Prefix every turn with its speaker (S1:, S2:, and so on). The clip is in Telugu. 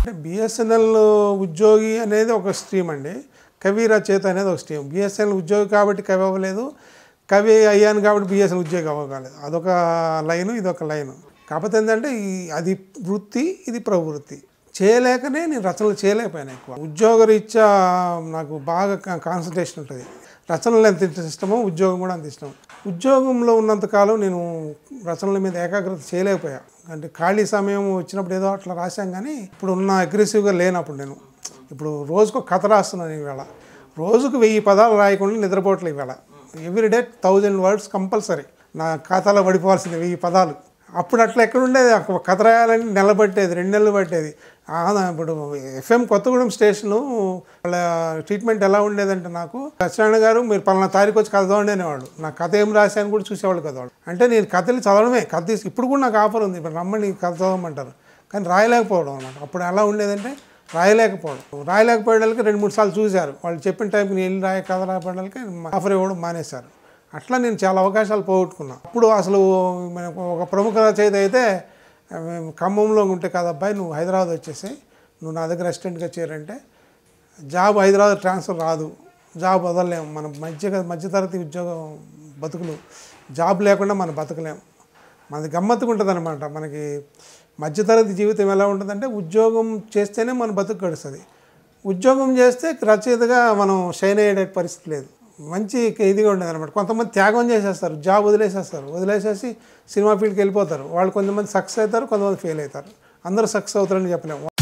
S1: బిఎస్ఎన్ఎల్ ఉద్యోగి అనేది ఒక స్ట్రీమ్ అండి కవి రచయిత అనేది ఒక స్ట్రీమ్ బిఎస్ఎన్ఎల్ ఉద్యోగి కాబట్టి కవి అవ్వలేదు కవి అయ్యాను కాబట్టి బిఎస్ఎన్ఎల్ ఉద్యోగి అవ్వగలేదు అదొక లైను ఇదొక లైను కాకపోతే ఏంటంటే ఈ అది వృత్తి ఇది ప్రవృత్తి చేయలేకనే నేను రచనలు చేయలేకపోయాను ఎక్కువ ఉద్యోగరీత్యా నాకు బాగా కాన్సన్ట్రేషన్ ఉంటుంది రచనలు ఎంత ఇష్టమో ఉద్యోగం కూడా అంత ఇష్టం ఉద్యోగంలో ఉన్నంతకాలం నేను రచనల మీద ఏకాగ్రత చేయలేకపోయా అంటే ఖాళీ సమయం వచ్చినప్పుడు ఏదో అట్లా రాశాం కానీ ఇప్పుడు ఉన్న అగ్రెసివ్గా లేనప్పుడు నేను ఇప్పుడు రోజుకు ఒక కథ రాస్తున్నాను ఈవేళ రోజుకు వెయ్యి పదాలు రాయకుండా నిద్రపోవట్లేదు ఈవేళ ఎవ్రీడే థౌజండ్ వర్డ్స్ కంపల్సరీ నా ఖాతాలో పడిపోవాల్సింది వెయ్యి పదాలు అప్పుడు అట్లా ఎక్కడ ఉండేది ఒక కథ రాయాలని నెల పట్టేది రెండు నెలలు పట్టేది ఆ, ఇప్పుడు ఎఫ్ఎం కొత్తగూడెం స్టేషను వాళ్ళ ట్రీట్మెంట్ ఎలా ఉండేదంటే నాకు సత్యనారాయణ గారు మీరు పలానా తారీఖు వచ్చి కథ చదవండి అనేవాళ్ళు నా కథ ఏం రాశాను కూడా చూసేవాళ్ళు కదా వాళ్ళు అంటే నేను కథలు చదవడమే కథ తీసి ఇప్పుడు కూడా నాకు ఆఫర్ ఉంది ఇప్పుడు రమ్మని కథ చదవమంటారు కానీ రాయలేకపోవడం అనమాట అప్పుడు ఎలా ఉండేదంటే రాయలేకపోవడం రాయలేకపోయేళ్ళకి రెండు మూడు సార్లు చూశారు వాళ్ళు చెప్పిన టైంకి నేను వెళ్ళి రాయ కథ రాయడానికి ఆఫర్ ఇవ్వడం మానేశారు అట్లా నేను చాలా అవకాశాలు పోగొట్టుకున్నా అప్పుడు అసలు మనకు ఒక ప్రముఖ రచయిత అయితే ఆ, మేము ఖమ్మంలో ఉంటే కాదు అబ్బాయి నువ్వు హైదరాబాద్ వచ్చేసాయి నువ్వు నా దగ్గర అసిస్టెంట్గా చేరంటే జాబ్ హైదరాబాద్ ట్రాన్స్ఫర్ రాదు జాబ్ వదలలేము మనం మధ్య మధ్యతరగతి ఉద్యోగం బతుకులు జాబ్ లేకుండా మనం బతకలేం మనది గమ్మత్తుగా ఉంటుంది అనమాట మనకి మధ్యతరగతి జీవితం ఎలా ఉంటుందంటే ఉద్యోగం చేస్తేనే మన బతుకు గడుస్తుంది ఉద్యోగం చేస్తే రచయితగా మనం షైన్ అయ్యే పరిస్థితి లేదు మంచి ఇదిగా ఉండేది అనమాట కొంతమంది త్యాగం చేసేస్తారు జాబ్ వదిలేసేస్తారు వదిలేసేసి సినిమా ఫీల్డ్కి వెళ్ళిపోతారు వాళ్ళు కొంతమంది సక్సెస్ అవుతారు కొంతమంది ఫెయిల్ అవుతారు అందరూ సక్సెస్ అవుతారని చెప్పలేము